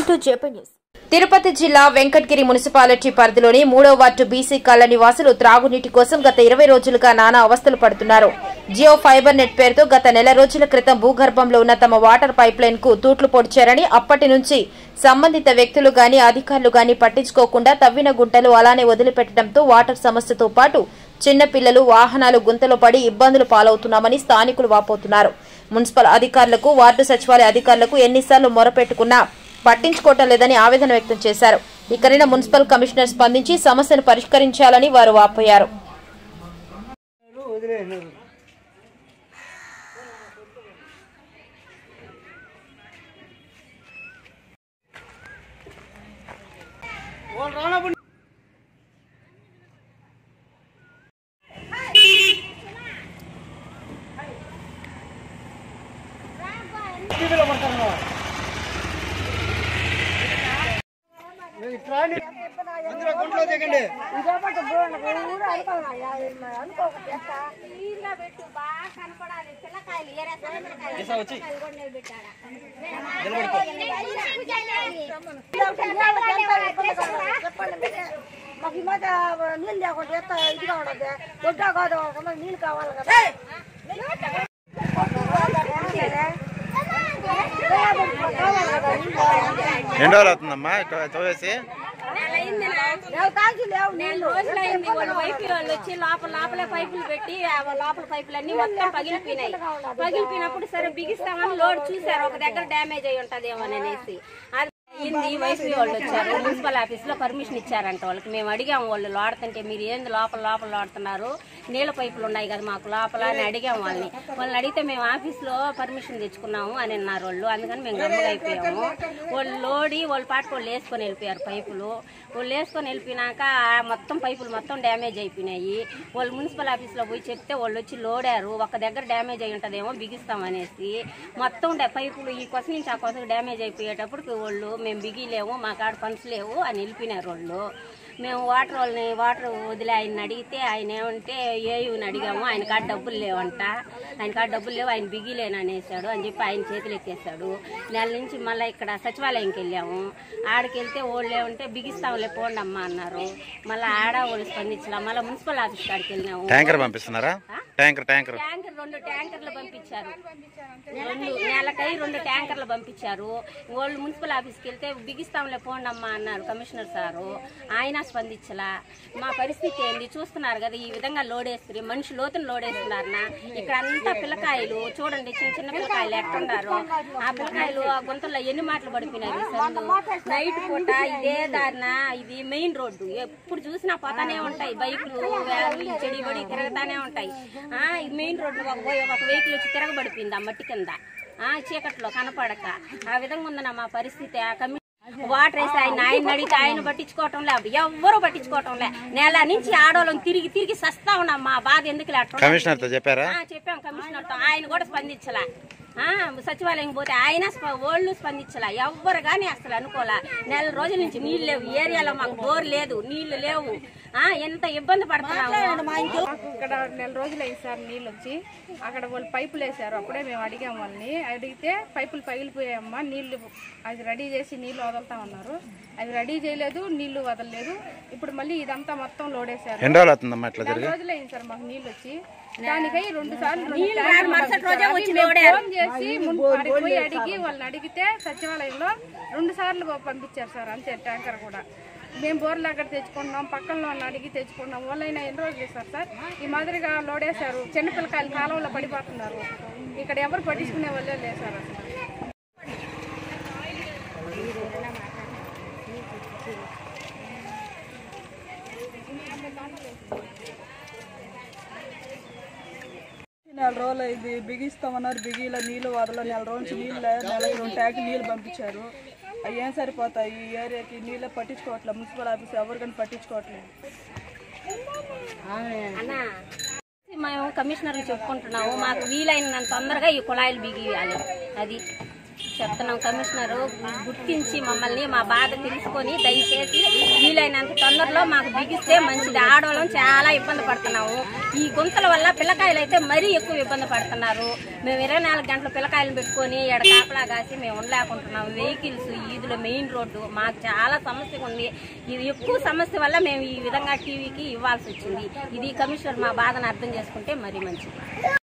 Welcome to JP news Tirupati జిల్లా Venkatagiri municipality పరిధిలోని మూడో వార్డు బీసీ కాలనీ వాసులు త్రాగునీటి కోసం గత ఇరవై రోజులుగా నానా అవస్థలు పడుతున్నారు జియో ఫైబర్ నెట్ పేరుతో గత నెల రోజుల క్రితం భూగర్భంలో ఉన్న తమ వాటర్ పైప్ లైన్ కు తూట్లు పొడిచారని అప్పటి నుంచి సంబంధిత వ్యక్తులు గాని అధికారులు గాని పట్టించుకోకుండా తవ్విన గుంటలు అలానే వదిలిపెట్టడంతో వాటర్ సమస్యతో పాటు చిన్న పిల్లలు వాహనాలు గుంతలో పడి ఇబ్బందులు పాలవుతున్నామని స్థానికులు వాపోతున్నారు మున్సిపల్ అధికారులకు వార్డు సచివాలయ అధికారులకు ఎన్నిసార్లు మొరపెట్టుకున్నా పట్టించుకోవటం లేదని ఆవేదన వ్యక్తం చేశారు ఇకరైనా మున్సిపల్ కమిషనర్ స్పందించి సమస్యను పరిష్కరించాలని వారు వాపోయారు అందులో గుంట్లో దిగండి మాకు ఈ మధ్య నీళ్ళు లేకుండా ఎంత ఇదిగా ఉండదు దొడ్డ కాదు ఒక నీళ్ళు కావాలి కదా ఎన్ని రోజులు అవుతుందమ్మా ఇట్లా తవ్వేసి లేవు తాగి లేవు నీళ్ళు రోజులైంది వాళ్ళ వైపు వాళ్ళు వచ్చి లోపల లోపలే పైపులు పెట్టి ఆ లోపల పైపులు అన్ని మొత్తం పగిలిపోయినాయి పగిలిపోయినప్పుడు సరే బిగిస్తామని లోడ్ చూసారు ఒక దగ్గర డ్యామేజ్ అయి ఉంటదేమో అనేసి అది అయింది వైసీ వాళ్ళు వచ్చారు మున్సిపల్ ఆఫీస్ లో పర్మిషన్ ఇచ్చారంట వాళ్ళకి మేము అడిగాము వాళ్ళు లోడుతుంటే మీరు ఏంది లోపల లోపల లోడుతున్నారు నీళ్ళ పైపులు ఉన్నాయి కదా మాకు లోపల అని అడిగాము వాళ్ళని వాళ్ళని అడిగితే మేము ఆఫీస్ లో పర్మిషన్ తెచ్చుకున్నాము అని అన్నారు వాళ్ళు అందుకని మేము గమ్మగా అయిపోయాము వాళ్ళు లోడి వాళ్ళ పాటు వాళ్ళు వేసుకొని వెళ్ళిపోయారు పైపులు వాళ్ళు వేసుకొని వెళ్ళిపోయినాక ఆ మొత్తం పైపులు మొత్తం డ్యామేజ్ అయిపోయినాయి వాళ్ళు మున్సిపల్ ఆఫీస్లో పోయి చెప్తే వాళ్ళు వచ్చి లోడారు ఒక దగ్గర డ్యామేజ్ అయి ఉంటుందేమో బిగిస్తామనేసి మొత్తం డ- పైపులు ఈ కొస నుంచి ఆ కొసకు డ్యామేజ్ అయిపోయేటప్పటికి వాళ్ళు మేము బిగిలేము మా కాడ ఫండ్స్ లేవు అని వెళ్ళిపోయినారు వాళ్ళు మేము వాటర్ వాళ్ళని వాటర్ వదిలే ఆయన అడిగితే ఆయన ఏమంటే ఏయుని అడిగాము ఆయన కాడ డబ్బులు లేవంట ఆయన కాడ డబ్బులు లేవు ఆయన బిగిలేను అనేసాడు అని చెప్పి ఆయన చేతులు ఎత్తేసాడు నెల నుంచి మళ్ళీ ఇక్కడ సచివాలయంకి వెళ్ళాము ఆడికి వెళ్తే వాళ్ళు ఏమంటే బిగిస్తాంలే పోండి అమ్మా అన్నారు మళ్ళీ ఆడ వాళ్ళు స్పందించలా మళ్ళీ మున్సిపల్ ఆఫీస్ కాడికి వెళ్ళినాము ట్యాంకర్ పంపిస్తున్నారా ట్యాంకర్ ట్యాంకర్ ట్యాంకర్ రెండు ట్యాంకర్లు పంపించారు రెండు నెలకై రెండు ట్యాంకర్లు పంపించారు వాళ్ళు మున్సిపల్ ఆఫీస్కి వెళ్తే బిగిస్తాంలే పోండి అమ్మా అన్నారు కమిషనర్ సారు ఆయన స్పందించలా మా పరిస్థితి ఏంది చూస్తున్నారు కదా ఈ విధంగా లోడేస్తారు మనిషి లోతును లోడేస్తున్నారనా ఇక్కడ అంతా పిల్లకాయలు చూడండి చిన్న చిన్న పిల్లకాయలు ఎట్టుండారు ఆ పిల్లకాయలు ఆ గుంతల్లో ఎన్ని మాటలు పడిపోయినాయి ఈ సందు నైట్ పూట ఇదే దారిన ఇది మెయిన్ రోడ్డు ఎప్పుడు చూసినా పోతానే ఉంటాయి బైకులు వ్యాన్లు ఈ చెడి బడి తిరగతానే ఉంటాయి ఆ ఈ మెయిన్ రోడ్డు ఒక ఒక వెహికల్ వచ్చి తిరగబడిపోయింది ఆ మట్టి కింద ఆ చీకట్లో కనపడక ఆ విధంగా ఉందన్న మా పరిస్థితి ఆ కమి వాటర్ వేసి ఆయన ఆయన అడిగితే ఆయన పట్టించుకోవటం లే ఎవ్వరూ పట్టించుకోవటం లే నెల నుంచి ఆడవాళ్ళని తిరిగి తిరిగి సస్తా ఉన్నాం మా బాధ ఎందుకు లేట కమిషనర్తో చెప్పారా ఆ, చెప్పాం కమిషనర్ తో ఆయన కూడా స్పందించలా ఆ, సచివాలయం పోతే ఆయన స్ప- వాళ్ళు స్పందించలా ఎవ్వరు కానీ అసలు అనుకోలే నెల రోజుల నుంచి నీళ్ళు లేవు ఈ ఏరియాలో మాకు బోర్ లేదు నీళ్లు లేవు ఆ, ఎంత ఇబ్బంది పడుతున్నాము మాకు ఇక్కడ నెల రోజులు అయ్యి సార్ నీళ్ళు వచ్చి అక్కడ వాళ్ళు పైపులు వేసారు అప్పుడే మేము అడిగాం వాళ్ళని అడిగితే పైపులు పగిలిపోయాయమ్మా నీళ్లు అది రెడీ చేసి నీళ్లు వదులుతామన్నారు అది రెడీ చేయలేదు నీళ్లు వదలలేదు ఇప్పుడు మళ్ళీ ఇదంతా మొత్తం లోడేశారు ఎన్ని రోజులు అవుతుందమ్మా ఇట్లా నెల జరిగి రోజులు అయింది సార్ మాకు నీళ్ళు వచ్చి దానికై రెండు సార్లు రెండు నీళ్ళు ట్యాంకులు రాని మరుసటి రోజే పంపించారు. వచ్చి అది మేము లోడారు. ఫోన్ చేసి ముందు వాడికి పోయి అడిగి వాళ్ళని అడిగితే సచివాలయంలో రెండు సార్లు పంపించారు సార్ అంతే ట్యాంకర్ కూడా మేము బోర్లు అక్కడ తెచ్చుకుంటున్నాం పక్కన వాళ్ళని అడిగి తెచ్చుకుంటున్నాం వాళ్ళైనా ఎన్ని రోజులు ఇస్తారు సార్ ఈ మాదిరిగా లోడేశారు చిన్నపిల్లకాయలు కాలంలో పడిపోతున్నారు ఇక్కడ ఎవరు పట్టించుకునే వాళ్ళే లేదు సార్ అసలు నెల రోజులు ఇది బిగిస్తామన్నారు బిగిలో నీళ్ళు వదల నెల రోజు నుంచి నీళ్ళు లే- నెలకి రెండు ట్యాంక్ నీళ్ళు పంపించారు అవి ఏం సరిపోతాయి ఈ ఏరియాకి నీళ్ళే పట్టించుకోవట్లేదు మున్సిపల్ ఆఫీస్ ఎవరు కానీ పట్టించుకోవట్లేదు అన్నా మేము కమిషనర్ చెప్పుకుంటున్నాము మాకు వీలైనంత తొందరగా ఈ కుళాయిలు బిగియాలి అది చెప్తున్నాం కమిషనర్ గుర్తించి మమ్మల్ని మా బాధ తెలుసుకొని దయచేసి వీలైనంత తొందరలో మాకు బిగిస్తే మంచిది ఆడవాళ్ళం చాలా ఇబ్బంది పడుతున్నాము ఈ గుంతల వల్ల పిల్లకాయలు అయితే మరీ ఎక్కువ ఇబ్బంది పడుతున్నారు మేము ఇరవై నాలుగు గంటలు పిల్లకాయలు పెట్టుకొని ఎడ కాపలా కాసి మేము ఉండలేకుంటున్నాం వెహికల్స్ ఈదులో మెయిన్ రోడ్డు మాకు చాలా సమస్య ఉంది ఇది ఎక్కువ సమస్య వల్ల మేము ఈ విధంగా టీవీకి ఇవ్వాల్సి వచ్చింది ఇది కమిషనర్ మా బాధను అర్థం చేసుకుంటే మరీ మంచిది